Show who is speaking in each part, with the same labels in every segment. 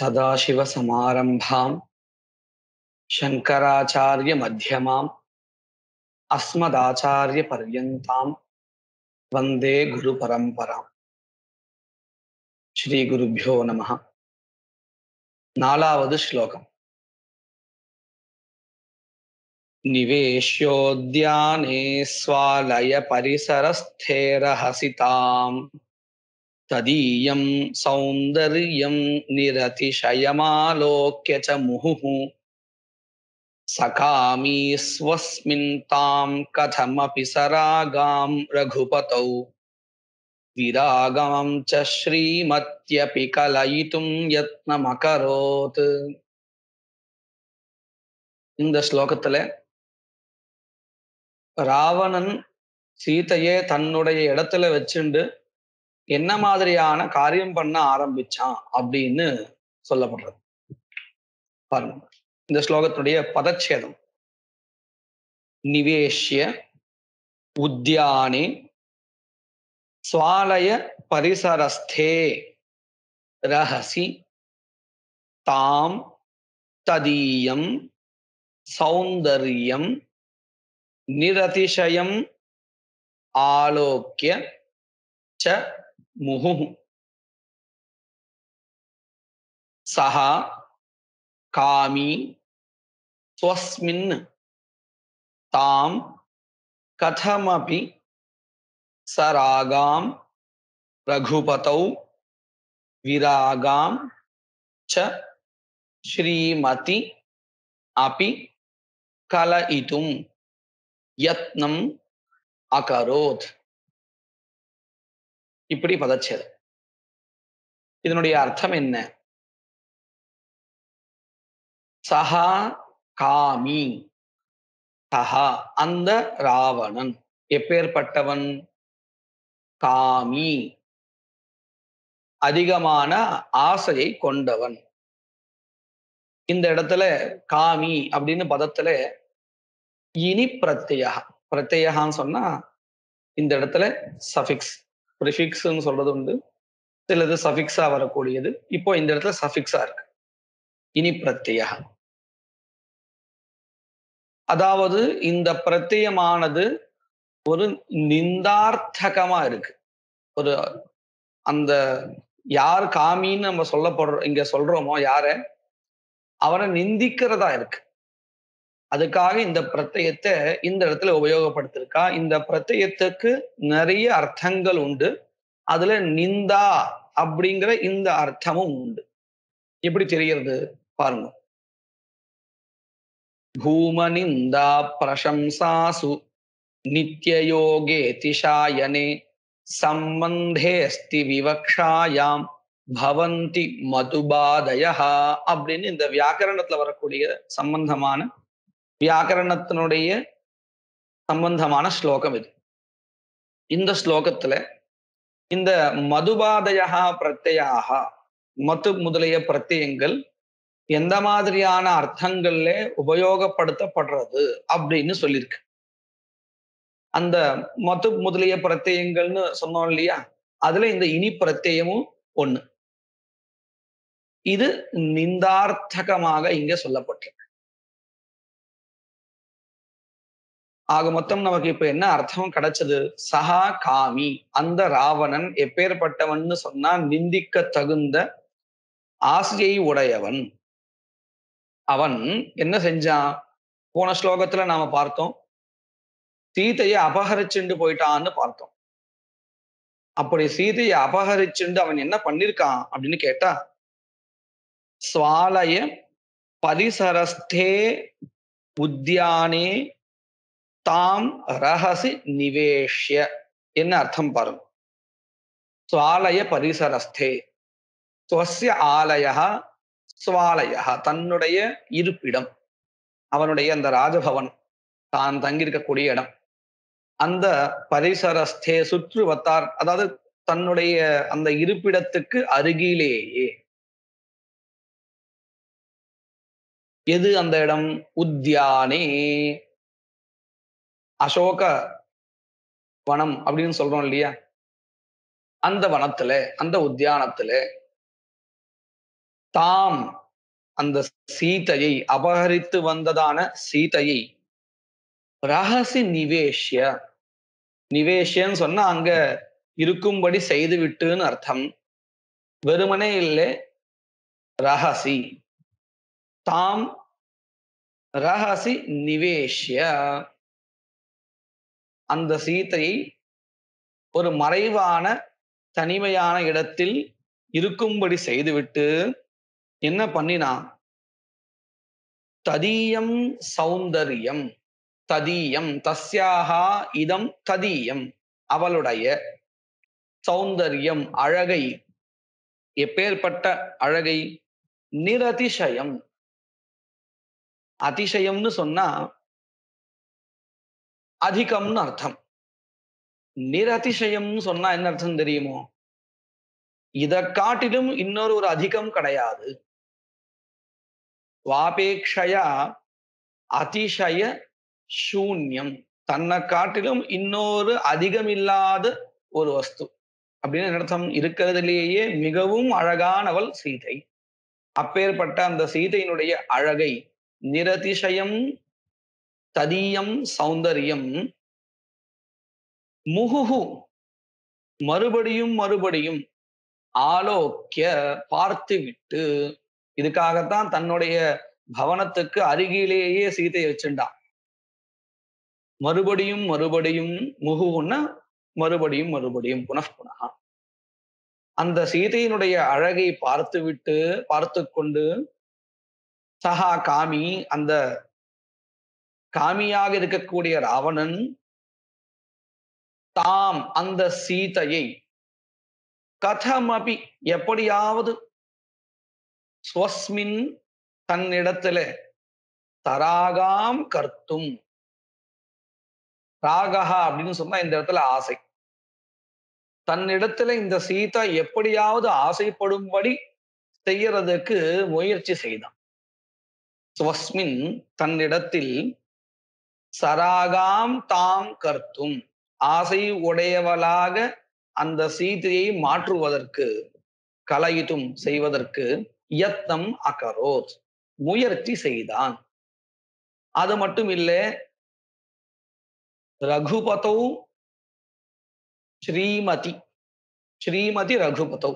Speaker 1: सदाशिवसमारम्भाम् शङ्कराचार्यमध्यमाम् अस्मदाचार्यपर्यन्ताम् वन्दे गुरुपरम्पराम् ஸ்ரீகுருभ्यो நமः நாலாவது ஸ்லோகம் निवेश्योद्याने स्वालय परिसरस्थेरहसिताम् तदीयं सौन्दर्यं निरतिशयमालोक्य च मुहुः सकामी स्वस्मिन् तां कथमपि सरागां रघुपतौ विरागां च श्रीमत्यपि कलयितुं यत्नमकरोत् இந்த ஸ்லோகத்துல ராவணன் சீதையே தன்னுடைய இடத்துல வச்சுண்டு என்ன மாதிரியான காரியம் பண்ண ஆரம்பிச்சான் அப்படின்னு சொல்லப்படுறது பாருங்க இந்த ஸ்லோகத்துடைய பதச்சேதம் நிவேஷ்ய உத்தியானே ஸ்வாலய பரிசரஸ்தே ரஹசி தாம் ததீயம் சௌந்தர்யம் நிரதிசயம் ஆலோக்கிய ச முஹு சஹ காமி ஸ்வஸ்மின் தாம் கதமபி சராகாம் ரகுபதௌ விராகாம் ச ஸ்ரீமதி அபி கலயிதும் யத்னம் அகரோத் இப்படி பதச்சேதம் இதனுடைய அர்த்தம் என்ன சஹா காமி சஹா அந்த ராவணன் எப்பேற்பட்டவன் காமி அதிகமான ஆசையை கொண்டவன் இந்த இடத்துல காமி அப்படின்னு பதத்துல இனி பிரத்யா பிரத்யகான்னு சொன்னா இந்த இடத்துல சஃபிக்ஸ் ப்ரிஃபிக்ஸ்ன்னு சொல்றது உண்டு சிலது சஃபிக்ஸா வரக்கூடியது இப்போ இந்த இடத்துல சஃபிக்ஸா இருக்கு இனி பிரத்யா அதாவது இந்த பிரத்யமானது ஒரு நிந்தார்த்தகமா இருக்கு ஒரு அந்த யார் காமின்னு நம்ம சொல்லப்படுறோம் இங்க சொல்றோமோ யார அவனை நிந்திக்கிறதா இருக்கு அதுக்காக இந்த பிரत्यயத்தை இந்த இடத்துல உபயோகப்படுத்திருக்கா இந்த பிரत्यயத்துக்கு நிறைய அர்த்தங்கள் உண்டு அதுல நிந்தா அப்படிங்கிற இந்த அர்த்தமும் உண்டு எப்படி தெரிகிறது பாருங்க பூமநிந்தா பிரசம்சாசு நித்யயோகே திஷாயனே சம்பந்தே அஸ்தி விவக்ஷாயாம் பவந்தி மதுபாதய அப்படின்னு இந்த வியாக்கரணத்துல வரக்கூடிய சம்பந்தமான வியாக்கரணத்தினுடைய சம்பந்தமான ஸ்லோகம் இது இந்த ஸ்லோகத்துல இந்த மதுபாதயா பிரத்யாக மது முதலிய பிரத்யங்கள் எந்த மாதிரியான அர்த்தங்கள்ல உபயோகப்படுத்தப்படுறது அப்படின்னு சொல்லியிருக்கு அந்த மது முதலிய பிரத்யங்கள்னு சொன்னோம் இல்லையா அதுல இந்த இனி பிரத்யமும் ஒண்ணு இது நிந்தார்த்தகமாக இங்க சொல்லப்பட்டிருக்கு ஆக மொத்தம் நமக்கு இப்ப என்ன அர்த்தம் கிடைச்சது சஹா காமி அந்த ராவணன் எப்பேற்பட்டவன்னு சொன்னா நிந்திக்க தகுந்த ஆசையை உடையவன் அவன் என்ன செஞ்சான் போன ஸ்லோகத்துல நாம பார்த்தோம் சீதையை அபகரிச்சுண்டு போயிட்டான்னு பார்த்தோம் அப்படி சீதையை அபகரிச்சுண்டு அவன் என்ன பண்ணிருக்கான் அப்படின்னு கேட்டா ஸ்வாலய பரிசரஸ்தே உத்தியானே தாம் ரகசி நிவேஷ்ய என்ன அர்த்தம் பாருங்க சுவாலய பரிசரஸ்தே ஸ்வசிய ஆலய சுவாலய தன்னுடைய இருப்பிடம் அவனுடைய அந்த ராஜபவன் தான் தங்கியிருக்கக்கூடிய இடம் அந்த பரிசரஸ்தே சுற்று வத்தார் அதாவது தன்னுடைய அந்த இருப்பிடத்துக்கு அருகிலேயே எது அந்த இடம் உத்தியானே அசோக வனம் அப்படின்னு சொல்றோம் இல்லையா அந்த வனத்துல அந்த உத்தியானத்துல தாம் அந்த சீதையை அபகரித்து வந்ததான சீதையை ரகசி நிவேஷ்ய நிவேஷ்யன்னு சொன்னா அங்க இருக்கும்படி செய்து விட்டுன்னு அர்த்தம் வெறுமனே இல்லை ரகசி தாம் ரகசி நிவேஷ்ய அந்த சீதையை ஒரு மறைவான தனிமையான இடத்தில் இருக்கும்படி செய்துவிட்டு என்ன பண்ணினா ததீயம் சௌந்தரியம் ததீயம் தஸ்யாகா இதம் ததீயம் அவளுடைய சௌந்தரியம் அழகை எப்பேற்பட்ட அழகை நிரதிசயம் அதிசயம்னு சொன்னா அதிகம்னு அர்த்தம் நிரதிசயம்னு சொன்னா என்ன அர்த்தம் தெரியுமோ இத காட்டிலும் இன்னொரு ஒரு அதிகம் கிடையாது வாபேக்ஷயா அதிசய சூன்யம் தன்னை காட்டிலும் இன்னொரு அதிகமில்லாத ஒரு வஸ்து அப்படின்னு என்ன அர்த்தம் இருக்கிறதுலேயே மிகவும் அழகானவள் சீதை அப்பேற்பட்ட அந்த சீதையினுடைய அழகை நிரதிசயம் ததீயம் சௌந்தரியம் முகுகு மறுபடியும் மறுபடியும் ஆலோக்கிய பார்த்து விட்டு இதுக்காகத்தான் தன்னுடைய பவனத்துக்கு அருகிலேயே சீதையை வச்சுட்டான் மறுபடியும் மறுபடியும் முகுன்னா மறுபடியும் மறுபடியும் புனః அந்த சீதையினுடைய அழகை பார்த்து விட்டு பார்த்து கொண்டு சஹா காமி அந்த காமியாக இருக்கக்கூடிய ராவணன் தாம் அந்த சீதையை கதமபி எப்படியாவது ஸ்வஸ்மின் தன்னிடத்துல தராகாம் கர்த்தும் ராகஹா அப்படின்னு சொன்னா இந்த இடத்துல ஆசை தன்னிடத்துல இந்த சீதா எப்படியாவது ஆசைப்படும்படி செய்யறதுக்கு முயற்சி செய்தான் ஸ்வஸ்மின் தன்னிடத்தில் சராகாம் தாம் கர்த்தும் ஆசை உடையவளாக அந்த சீதையை மாற்றுவதற்கு கலையிட்டும் செய்வதற்கு யத்னம் அகரோத் முயற்சி செய்தான் அது மட்டும் இல்லை ரகுபதௌ ஸ்ரீமதி ஸ்ரீமதி ரகுபதௌ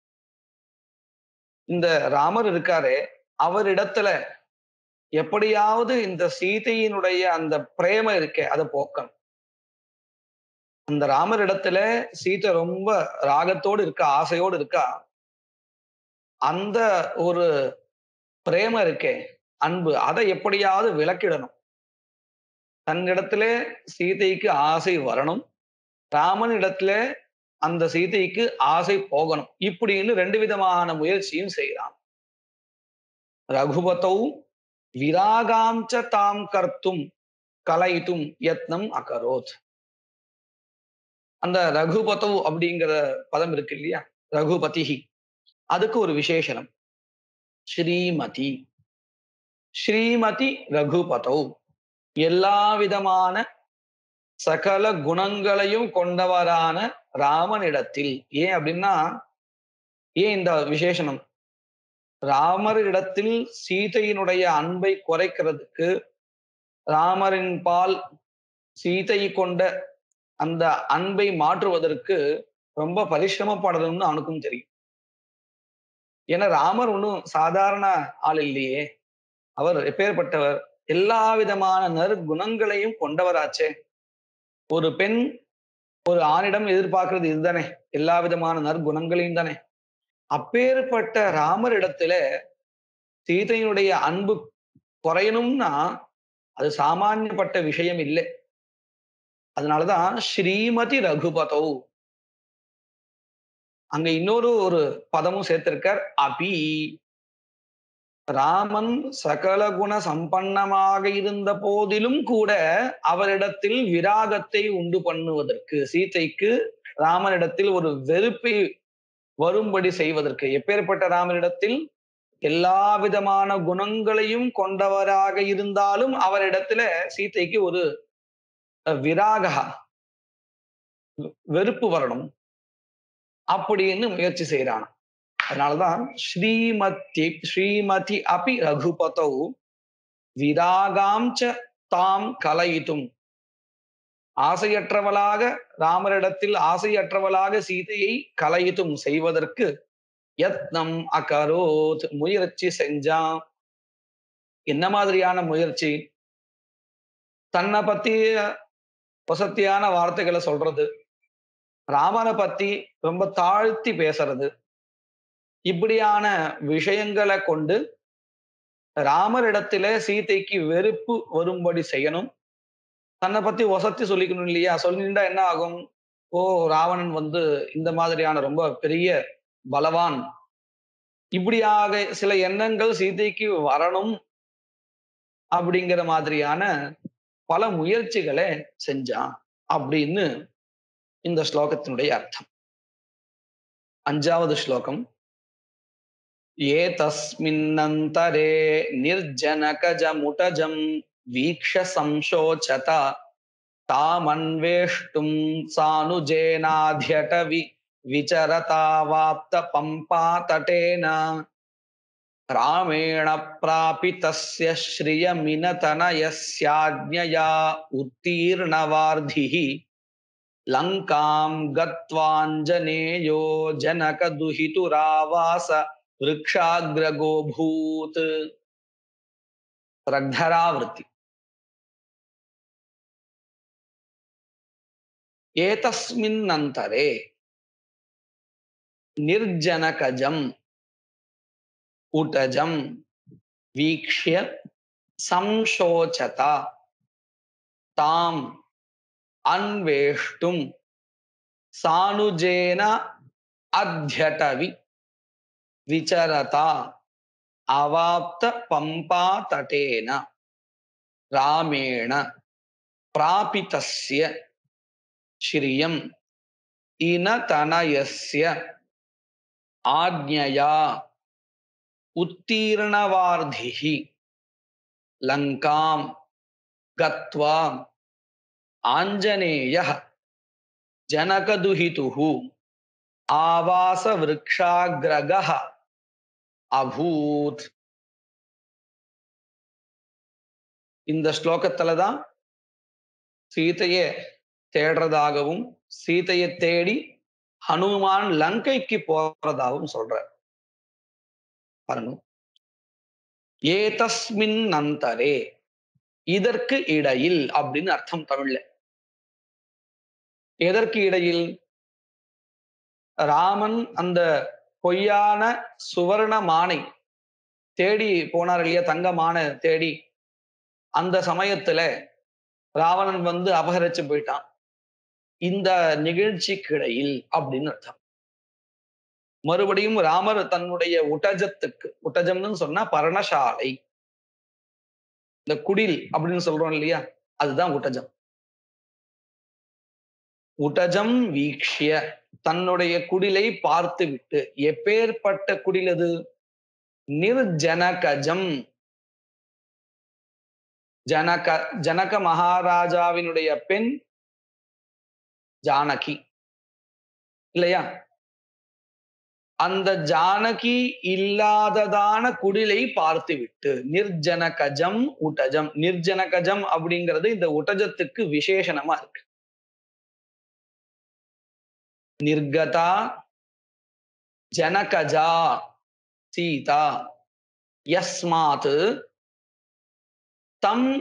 Speaker 1: இந்த ராமர் இருக்காரே அவரிடத்துல எப்படியாவது இந்த சீதையினுடைய அந்த பிரேம இருக்கே அதை போக்கணும் அந்த ராமர் இடத்துல சீதை ரொம்ப ராகத்தோடு இருக்கா ஆசையோடு இருக்கா அந்த ஒரு பிரேம இருக்கே அன்பு அதை எப்படியாவது விளக்கிடணும் தன்னிடத்துல சீதைக்கு ஆசை வரணும் ராமன் இடத்துல அந்த சீதைக்கு ஆசை போகணும் இப்படின்னு ரெண்டு விதமான முயற்சியும் செய்யறான் ரகுபதௌ விராகாம்ச தாம் கர்த்தும் கலைத்தும் யத்னம் அகரோத் அந்த ரகுபதௌ அப்படிங்கிற பதம் இருக்கு இல்லையா ரகுபதிஹி அதுக்கு ஒரு விசேஷனம் ஸ்ரீமதி ஸ்ரீமதி ரகுபதௌ எல்லா விதமான சகல குணங்களையும் கொண்டவரான ராமனிடத்தில் ஏன் அப்படின்னா ஏன் இந்த விசேஷனம் ராமரிடத்தில் சீதையினுடைய அன்பை குறைக்கிறதுக்கு ராமரின் பால் சீதை கொண்ட அந்த அன்பை மாற்றுவதற்கு ரொம்ப பரிசிரமப்படணும்னு அவனுக்கும் தெரியும் ஏன்னா ராமர் ஒன்றும் சாதாரண ஆள் இல்லையே அவர் எப்பேற்பட்டவர் எல்லா விதமான நற்குணங்களையும் கொண்டவராச்சே ஒரு பெண் ஒரு ஆணிடம் எதிர்பார்க்கிறது இதுதானே எல்லா விதமான நற்குணங்களையும் தானே அப்பேற்பட்ட ராமர் இடத்துல சீதையினுடைய அன்பு குறையணும்னா அது சாமானியப்பட்ட விஷயம் இல்லை அதனாலதான் ஸ்ரீமதி ரகுபதௌ அங்க இன்னொரு ஒரு பதமும் சேர்த்திருக்கார் அபி ராமன் சகல குண சம்பன்னமாக இருந்த போதிலும் கூட அவரிடத்தில் விராகத்தை உண்டு பண்ணுவதற்கு சீதைக்கு ராமனிடத்தில் ஒரு வெறுப்பை வரும்படி செய்வதற்கு எப்பேற்பட்ட ராமனிடத்தில் எல்லா விதமான குணங்களையும் கொண்டவராக இருந்தாலும் அவரிடத்துல சீதைக்கு ஒரு விராகா வெறுப்பு வரணும் அப்படின்னு முயற்சி செய்யறான் அதனாலதான் ஸ்ரீமதி ஸ்ரீமதி அபி ரகுபதௌ விராகாம் ச தாம் கலயித்தும் ஆசையற்றவளாக ராமரிடத்தில் ஆசையற்றவளாக சீதையை கலயித்தும் செய்வதற்கு யத்னம் அகரோத் முயற்சி செஞ்சான் என்ன மாதிரியான முயற்சி தன்னை பத்தி வசத்தியான வார்த்தைகளை சொல்றது ராமனை பத்தி ரொம்ப தாழ்த்தி பேசுறது இப்படியான விஷயங்களை கொண்டு ராமரிடத்துல சீதைக்கு வெறுப்பு வரும்படி செய்யணும் தன்னை பத்தி வசத்தி சொல்லிக்கணும் இல்லையா சொல்லிட்டா என்ன ஆகும் ஓ ராவணன் வந்து இந்த மாதிரியான ரொம்ப பெரிய பலவான் இப்படியாக சில எண்ணங்கள் சீதைக்கு வரணும் அப்படிங்கிற மாதிரியான பல முயற்சிகளை செஞ்சான் அப்படின்னு இந்த ஸ்லோகத்தினுடைய அர்த்தம் அஞ்சாவது ஸ்லோகம் ஏ தஸ்மின்னந்தரே நிர்ஜனகஜமுடஜம் வீக்ஷ சம்சோச்சத தாமன்வேஷ்டும் சானுஜேனாத்யடவி விசரதாவாப்த பம்பா தட்டேன ராமேண பிராபிதஸ்ய ஸ்ரியமினதனயஸ்யாஜ்ஞயா உத்தீர்ணவார்த்திः லங்காம் கத்வாஞ்சனேயோ ஜனகதுஹிதுராவாச விரக்ஷாகிரகோபூத் ரக்தராவృத்தி ஏதஸ்மின்னந்தரே நிர்ஜனகஜம் உடஜம் வீக்ஷ்ய சம்சோச்சதா தாம் அன்வேஷ்டும் சானுஜேன அத்தியடவி விசரதா அவாப்த பம்பா தட்டேன ராமேண பிராபிதஸ்ய ஸ்ரியம் இனதனயஸ்ய ஆக்ஞயா உத்தீர்ணவார்த்திः லங்காம் கத்வா ஆஞ்சநேயः ஜனகதுஹிதுः ஆவாசவிருக்ஷாகிரகः அபூத் இந்த ஸ்லோகத்துல தான் சீதையை தேடுறதாகவும் சீதையை தேடி ஹனுமான் லங்கைக்கு போறதாகவும் சொல்றார் பாருங்க ஏதஸ்மின் நந்தரே இதற்கு இடையில் அப்படின்னு அர்த்தம் தமிழ்ல எதற்கு இடையில் ராமன் அந்த பொய்யான சுவர்ண மானை தேடி போனார் இல்லையா தங்க மானை தேடி அந்த சமயத்துல ராவணன் வந்து அபகரிச்சு போயிட்டான் இந்த நிகழ்ச்சிக்கு இடையில் அப்படின்னு அர்த்தம் மறுபடியும் ராமர் தன்னுடைய உட்டஜத்துக்கு உட்டஜம்னு சொன்னா பர்ணசாலை இந்த குடில் அப்படின்னு சொல்றோம் இல்லையா அதுதான் உட்டஜம் உட்டஜம் வீக்ஷிய தன்னுடைய குடிலை பார்த்து விட்டு எப்பேற்பட்ட குடில் அது நிர்ஜனகஜம் ஜனக ஜனக மகாராஜாவினுடைய பெண் ஜானகி இல்லையா அந்த ஜானகி இல்லாததான குடிலை பார்த்து விட்டு நிர்ஜனகஜம் உட்டஜம் நிர்ஜனகஜம் அப்படிங்கிறது இந்த உட்டஜத்துக்கு விசேஷணமா இருக்கு நிர்கதா ஜனகஜா சீதா யஸ்மாத் தம்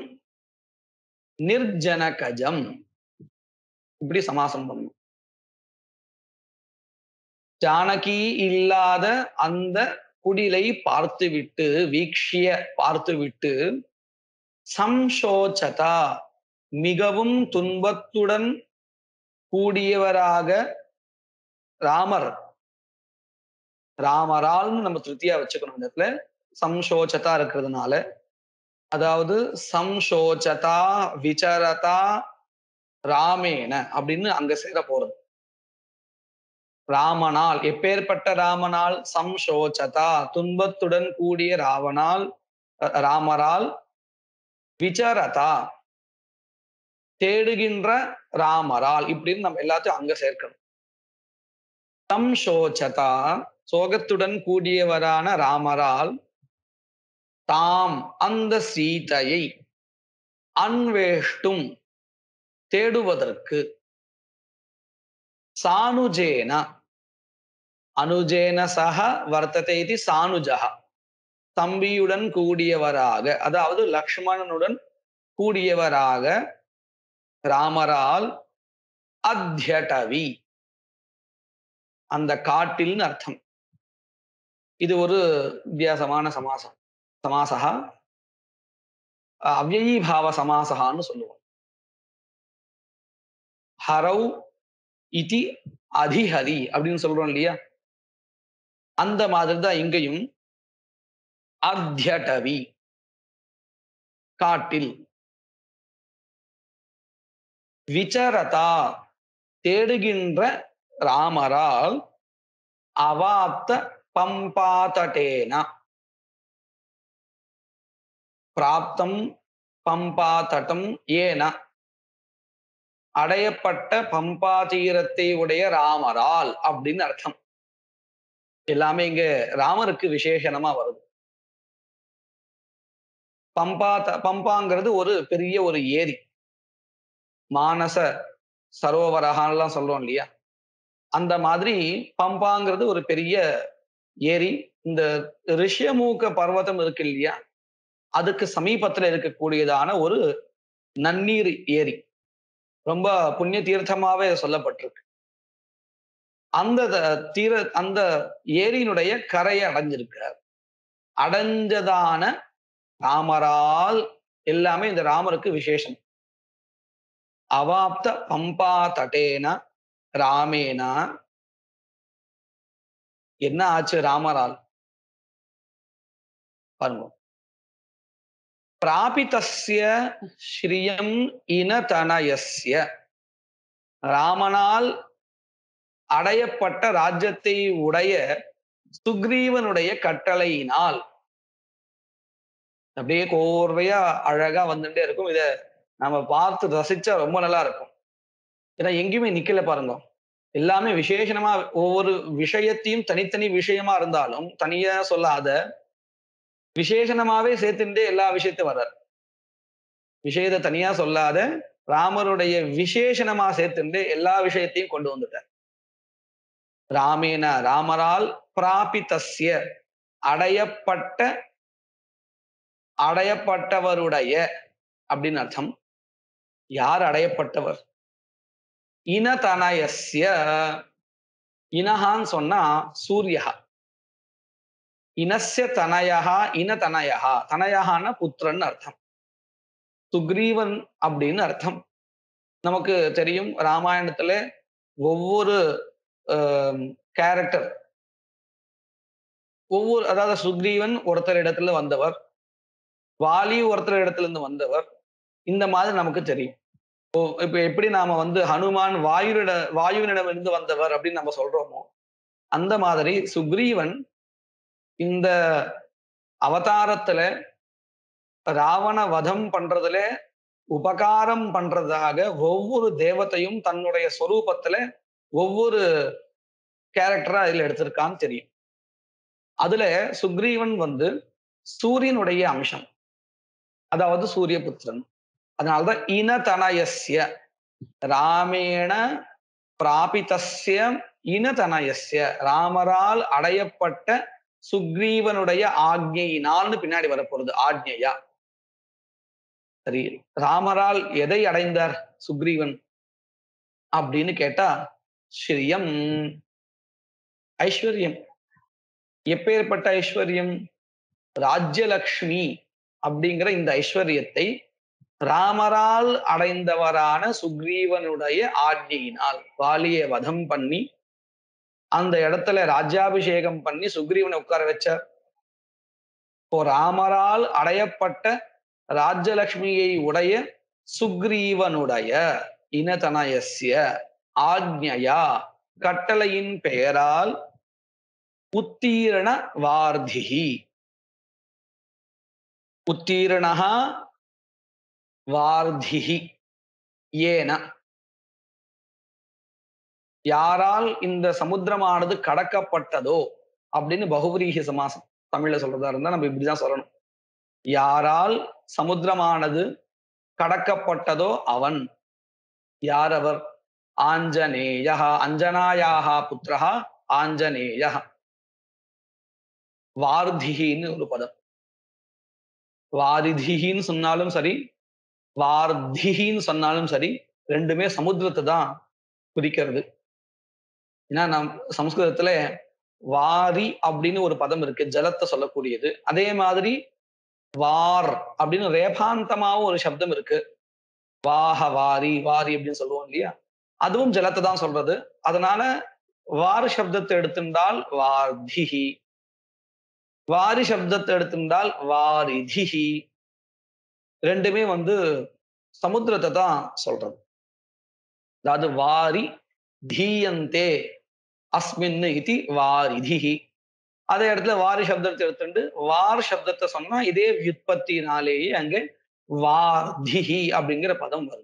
Speaker 1: நிர்ஜனகஜம் இப்படி சமாசம் பண்ணும் ஜானகி இல்லாத அந்த குடிலை பார்த்துவிட்டு வீக்ஷிய பார்த்துவிட்டு சம்சோச்சதா மிகவும் துன்பத்துடன் கூடியவராக ராமர் ராமரால்னு நம்ம திருப்தியா வச்சுக்கணும் இந்த இடத்துல சம்சோச்சதா இருக்கிறதுனால அதாவது சம்சோச்சதா விசரதா ராமேன அப்படின்னு அங்க சேர போறது ராமனால் எப்பேற்பட்ட ராமனால் சம்சோச்சதா துன்பத்துடன் கூடிய ராவனால் ராமரால் விசரதா தேடுகின்ற ராமரால் இப்படின்னு நம்ம எல்லாத்தையும் அங்க சேர்க்கணும் சம்சோச்சதா சோகத்துடன் கூடியவரான ராமரால் தாம் அந்த சீதையை அன்வேஷ்டும் தேடுவதற்கு சானுஜேன அனுஜேன சக வர்த்தத்தை இது சானுஜக தம்பியுடன் கூடியவராக அதாவது லக்ஷ்மணனுடன் கூடியவராக ராமரால் அத்தியடவி அந்த காட்டில்னு அர்த்தம் இது ஒரு வித்தியாசமான சமாசம் சமாசகா அவ்வயீபாவ சமாசகான்னு சொல்லுவோம் ஹரவ் இதி அதிஹரி அப்படின்னு சொல்றோம் இல்லையா அந்த மாதிரி தான் இங்கேயும் அத்தியடவி காட்டில் விசரதா தேடுகின்ற ராமரால் அவாப்த பம்பாதட்டேன பிராப்தம் பம்பாதட்டம் ஏன அடையப்பட்ட பம்பா தீரத்தை உடைய ராமரால் அப்படின்னு அர்த்தம் எல்லாமே இங்க ராமருக்கு விசேஷணமா வருது பம்பா த- பம்பாங்கிறது ஒரு பெரிய ஒரு ஏரி மானச சரோவரகான்லாம் சொல்றோம் இல்லையா அந்த மாதிரி பம்பாங்கிறது ஒரு பெரிய ஏரி இந்த ரிஷியமூக்க பர்வதம் இருக்கு இல்லையா அதுக்கு சமீபத்துல இருக்கக்கூடியதான ஒரு நன்னீர் ஏரி ரொம்ப புண்ணிய தீர்த்தமாவே சொல்லப்பட்டிருக்கு அந்த த- தீர அந்த ஏரியினுடைய கரையை அடைஞ்சிருக்கிறார் அடைஞ்சதான ராமரால் எல்லாமே இந்த ராமருக்கு விசேஷம் அவாப்த பம்பா தட்டேன ராமேனா என்ன ஆச்சு ராமரால் பாருங்க பிராபிதஸ்ய ஸ்ரீயம் இனதனயஸ்ய ராமனால் அடையப்பட்ட ராஜ்யத்தை உடைய சுக்ரீவனுடைய கட்டளையினால் அப்படியே கோர்வையா அழகா வந்துட்டே இருக்கும் இத நம்ம பார்த்து ரசிச்சா ரொம்ப நல்லா இருக்கும் ஏன்னா எங்கேயுமே நிக்கல பாருங்க எல்லாமே விசேஷணமா ஒவ்வொரு விஷயத்தையும் தனித்தனி விஷயமா இருந்தாலும் தனியா சொல்லாத விசேஷணமாவே சேர்த்துட்டே எல்லா விஷயத்தையும் வர்றார் விஷயத்தை தனியா சொல்லாத ராமருடைய விசேஷணமா சேர்த்துட்டு எல்லா விஷயத்தையும் கொண்டு வந்துட்டார் ராமேன ராமரால் பிராபிதஸ்ய அடையப்பட்ட அடையப்பட்டவருடைய அப்படின்னு அர்த்தம் யார் அடையப்பட்டவர் இனதனயஸ்ய இனஹான்னு சொன்னா சூரியஹா இனஸ்ய தனயஹா இனதனயஹா தனயஹான்னா புத்திரன் அர்த்தம் சுக்ரீவன் அப்படின்னு அர்த்தம் நமக்கு தெரியும் ராமாயணத்துல ஒவ்வொரு கேரக்டர் ஒவ்வொரு அதாவது சுக்ரீவன் ஒருத்தர் இடத்துல வந்தவர் வாலி ஒருத்தர் இடத்துல இருந்து வந்தவர் இந்த மாதிரி நமக்கு தெரியும் ஓ இப்ப எப்படி நாம வந்து ஹனுமான் வாயுரிட வாயுவினிடம் இருந்து வந்தவர் அப்படின்னு நம்ம சொல்றோமோ அந்த மாதிரி சுக்ரீவன் இந்த அவதாரத்துல ராவண வதம் பண்றதுல உபகாரம் பண்றதாக ஒவ்வொரு தேவத்தையும் தன்னுடைய சொரூபத்துல ஒவ்வொரு கேரக்டரா இதுல எடுத்திருக்கான்னு தெரியும் அதுல சுக்ரீவன் வந்து சூரியனுடைய அம்சம் அதாவது சூரியபுத்திரன் அதனால்தான் இனதனயஸ்ய ராமேண பிராபிதஸ்ய இனதனயஸ்ய ராமரால் அடையப்பட்ட சுக்ரீவனுடைய ஆக்ஞையினால்னு பின்னாடி வரப்போறது ஆக்ஞையா சரி ராமரால் எதை அடைந்தார் சுக்ரீவன் அப்படின்னு கேட்டா ஸ்ரீயம் ஐஸ்வர்யம் எப்பேற்பட்ட ஐஸ்வர்யம் ராஜ்யலக்ஷ்மி அப்படிங்கிற இந்த ஐஸ்வர்யத்தை ராமரால் அடைந்தவரான சுக்ரீவனுடைய ஆజ్ఞையினால் வாலியை வதம் பண்ணி அந்த இடத்துல ராஜ்யாபிஷேகம் பண்ணி சுக்ரீவனை உட்கார வச்சார் இப்போ ராமரால் அடையப்பட்ட ராஜ்யலக்ஷ்மியை உடைய சுக்ரீவனுடைய இனதனயஸ்ய ஆக்ஞையா கட்டளையின் பெயரால் உத்தீரண வார்த்திகி உத்தீரணா வார்த்திகி ஏன யாரால் இந்த சமுத்திரமானது கடக்கப்பட்டதோ அப்படின்னு பகுவரீக சமாசம் தமிழ்ல சொல்றதா இருந்தா நம்ம இப்படிதான் சொல்லணும் யாரால் சமுத்திரமானது கடக்கப்பட்டதோ அவன் யார் அவர் ஆஞ்சநேய அஞ்சனாயாக புத்திரா ஆஞ்சநேய வார்திகின்னு ஒரு பதம் வாரிதிகின்னு சொன்னாலும் சரி வார்திகின்னு சொன்னாலும் சரி ரெண்டுமே சமுத்திரத்தை தான் குறிக்கிறது ஏன்னா நம் சமஸ்கிருதத்துல வாரி அப்படின்னு ஒரு பதம் இருக்கு ஜலத்தை சொல்லக்கூடியது அதே மாதிரி வார் அப்படின்னு ரேபாந்தமாவும் ஒரு சப்தம் இருக்கு வாஹ வாரி வாரி அப்படின்னு சொல்லுவோம் இல்லையா அதுவும் ஜலத்தை தான் சொல்றது அதனால வாரி சப்தத்தை எடுத்திருந்தால் வார்திஹி வாரி சப்தத்தை எடுத்திருந்தால் வாரிதிஹி ரெண்டுமே வந்து சமுத்திரத்தை தான் சொல்றது அதாவது வாரி தீயந்தே அஸ்மின் இது வாரிதிஹி அதே இடத்துல வாரி சப்தத்தை எடுத்துட்டு வார் சப்தத்தை சொன்னா இதே வியுற்பத்தினாலேயே அங்க வார்திஹி அப்படிங்கிற பதம் வருது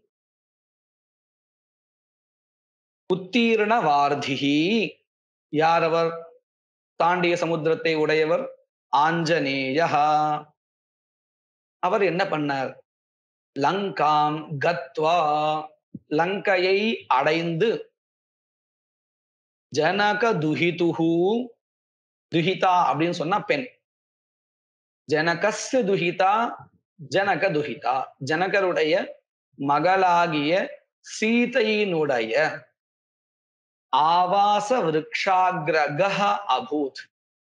Speaker 1: உத்தீர்ண வார்திஹி யார் அவர் தாண்டிய சமுத்திரத்தை உடையவர் ஆஞ்சநேயா அவர் என்ன பண்ணார் லங்காம் கத்வா லங்கையை அடைந்து ஜனக துஹிதுஹு துஹிதா அப்படின்னு சொன்னா பெண் ஜனகஸ்ய துஹிதா ஜனக துஹிதா ஜனகருடைய மகளாகிய சீதையினுடைய ஆவாச விருக்ஷாகிரக அபூத்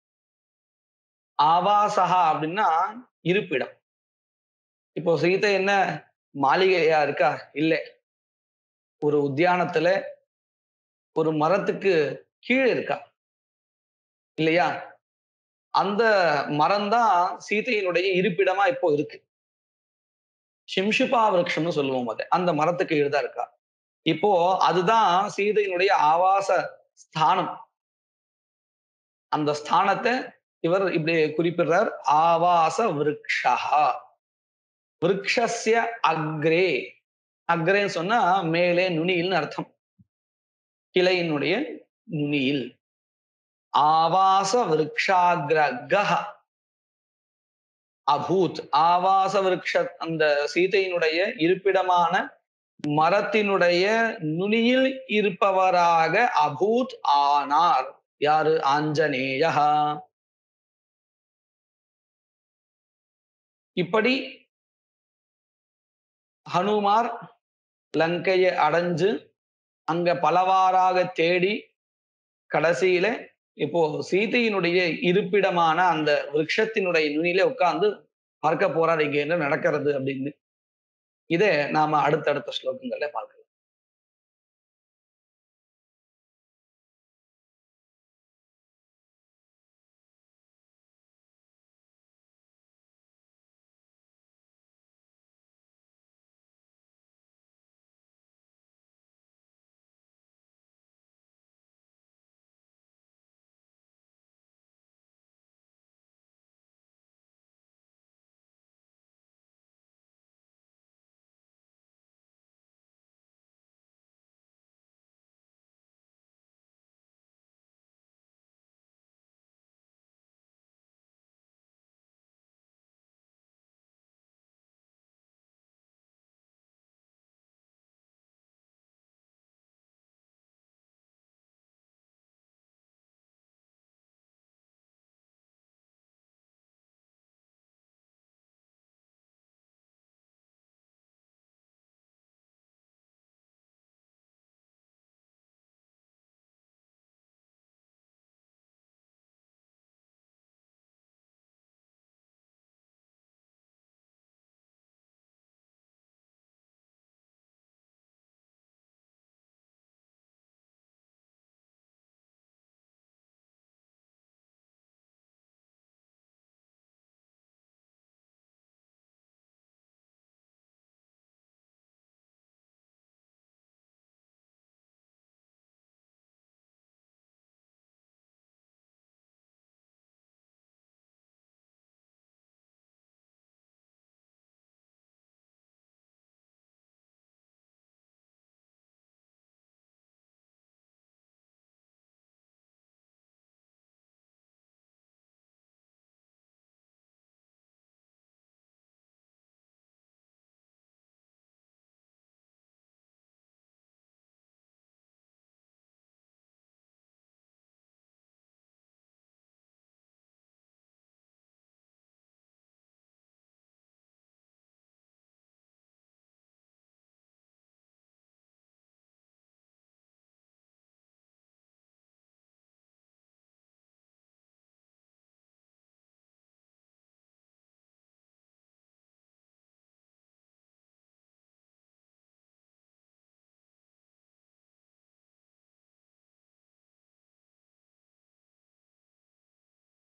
Speaker 1: ஆவாசகா அப்படின்னா இருப்பிடம் இப்போ சீதை என்ன மாளிகையா இருக்கா இல்லை ஒரு உத்தியானத்துல ஒரு மரத்துக்கு கீழே இருக்கா இல்லையா அந்த மரம் தான் சீதையினுடைய இருப்பிடமா இப்போ இருக்கு சிம்ஷுபா விரக்ஷம்னு சொல்லுவோம் அதை அந்த மரத்துக்கு கீழே தான் இருக்கா இப்போ அதுதான் சீதையினுடைய ஆவாச ஸ்தானம் அந்த ஸ்தானத்தை இவர் இப்படி குறிப்பிடுறார் ஆவாச விருக்ஷா விருக்ஷஸ்ய அக்ரே அக்ரேன்னு சொன்னா மேலே நுனியில்னு அர்த்தம் கிளையினுடைய நுனியில் ஆவாச விருக்ஷாகிரக அபூத் ஆவாச விருக்ஷ அந்த சீதையினுடைய இருப்பிடமான மரத்தினுடைய நுனியில் இருப்பவராக அபூத் ஆனார் யாரு ஆஞ்சநேயா இப்படி ஹனுமார் லங்கையை அடைஞ்சு அங்க பலவாறாக தேடி கடைசியில இப்போ சீதையினுடைய இருப்பிடமான அந்த விருட்சத்தினுடைய நுனியில உட்கார்ந்து பார்க்க போறார் இங்க என்ன நடக்கிறது அப்படின்னு இதை நாம அடுத்தடுத்த ஸ்லோகங்கள்ல பார்க்கலாம்